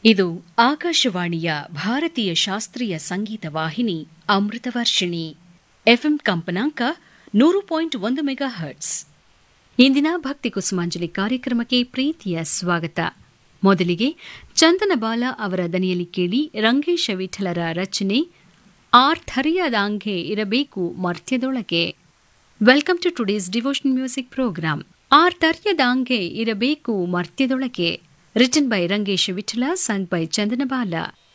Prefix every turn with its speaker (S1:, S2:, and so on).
S1: ಇದು ಆಕಾಶವಾಣಿಯ ಭಾರತೀಯ ಶಾಸ್ತ್ರೀಯ ಸಂಗೀತ ವಾಹಿನಿ ಅಮೃತವರ್ಷಿಣಿ ಎಫ್ಎಂ ಕಂಪನಾಂಕ ನೂರು ಪಾಯಿಂಟ್ ಒಂದು ಮೆಗಾ ಹರ್ಟ್ಸ್ ಇಂದಿನ ಭಕ್ತಿ ಕುಸುಮಾಂಜಲಿ ಕಾರ್ಯಕ್ರಮಕ್ಕೆ ಪ್ರೀತಿಯ ಸ್ವಾಗತ ಮೊದಲಿಗೆ ಚಂದನಬಾಲ ಅವರ ದನಿಯಲ್ಲಿ ಕೇಳಿ ರಂಗೇಶ ವಿಠಲರ ರಚನೆ ಆರ್ಥರ್ಯದಾಂಗೆ ಇರಬೇಕು ಮರ್ತ್ಯದೊಳಗೆ welcome to today's devotion music programme ಆರ್ತರ್ಯದಾಂಗೆ ಇರಬೇಕು ಮರ್ತ್ಯದೊಳಗೆ written by Rangesha Vittala sung by ಚಂದನಬಾಲ